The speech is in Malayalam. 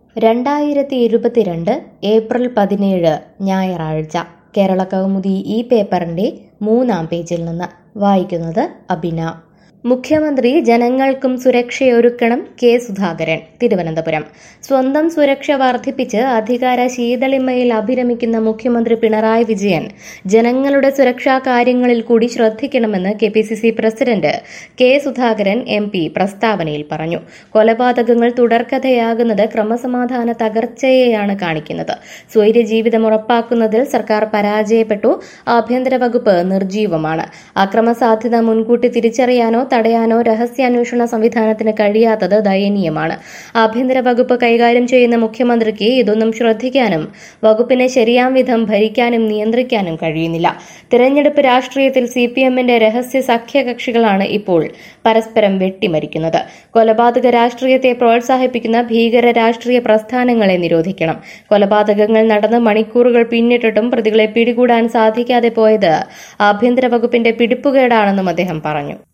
രണ്ടായിരത്തി ഇരുപത്തിരണ്ട് ഏപ്രിൽ പതിനേഴ് ഞായറാഴ്ച കേരള കൗമുദി ഈ പേപ്പറിന്റെ മൂന്നാം പേജിൽ നിന്ന് വായിക്കുന്നത് അബിന മുഖ്യമന്ത്രി ജനങ്ങൾക്കും സുരക്ഷയൊരുക്കണം കെ സുധാകരൻ തിരുവനന്തപുരം സ്വന്തം സുരക്ഷ വർദ്ധിപ്പിച്ച് അധികാര ശീതളിമയിൽ അഭിരമിക്കുന്ന മുഖ്യമന്ത്രി പിണറായി വിജയൻ ജനങ്ങളുടെ സുരക്ഷാ കാര്യങ്ങളിൽ കൂടി ശ്രദ്ധിക്കണമെന്ന് K P C C president K Sudhakaran M P പ്രസ്താവനയിൽ പറഞ്ഞു കൊലപാതകങ്ങൾ തുടർക്കഥയാകുന്നത് ക്രമസമാധാന തകർച്ചയെയാണ് കാണിക്കുന്നത് സ്വൈര്യ ജീവിതം ഉറപ്പാക്കുന്നതിൽ സർക്കാർ പരാജയപ്പെട്ടു ആഭ്യന്തര വകുപ്പ് നിർജീവമാണ് അക്രമസാധ്യത മുൻകൂട്ടി തിരിച്ചറിയാനോ തടയാനോ രഹസ്യാന്വേഷണ സംവിധാനത്തിന് കഴിയാത്തത് ദയനീയമാണ് ആഭ്യന്തര വകുപ്പ് കൈകാര്യം ചെയ്യുന്ന മുഖ്യമന്ത്രിക്ക് ഇതൊന്നും ശ്രദ്ധിക്കാനും വകുപ്പിനെ ശരിയാം വിധം ഭരിക്കാനും നിയന്ത്രിക്കാനും കഴിയുന്നില്ല തിരഞ്ഞെടുപ്പ് രാഷ്ട്രീയത്തിൽ സി പി എമ്മിന്റെ രഹസ്യ സഖ്യകക്ഷികളാണ് ഇപ്പോൾ പരസ്പരം വെട്ടിമരിക്കുന്നത് കൊലപാതക രാഷ്ട്രീയത്തെ പ്രോത്സാഹിപ്പിക്കുന്ന ഭീകര രാഷ്ട്രീയ പ്രസ്ഥാനങ്ങളെ നിരോധിക്കണം കൊലപാതകങ്ങൾ നടന്ന് മണിക്കൂറുകൾ പിന്നിട്ടിട്ടും പ്രതികളെ പിടികൂടാൻ സാധിക്കാതെ പോയത് ആഭ്യന്തര വകുപ്പിന്റെ പിടിപ്പുകേടാണെന്നും അദ്ദേഹം പറഞ്ഞു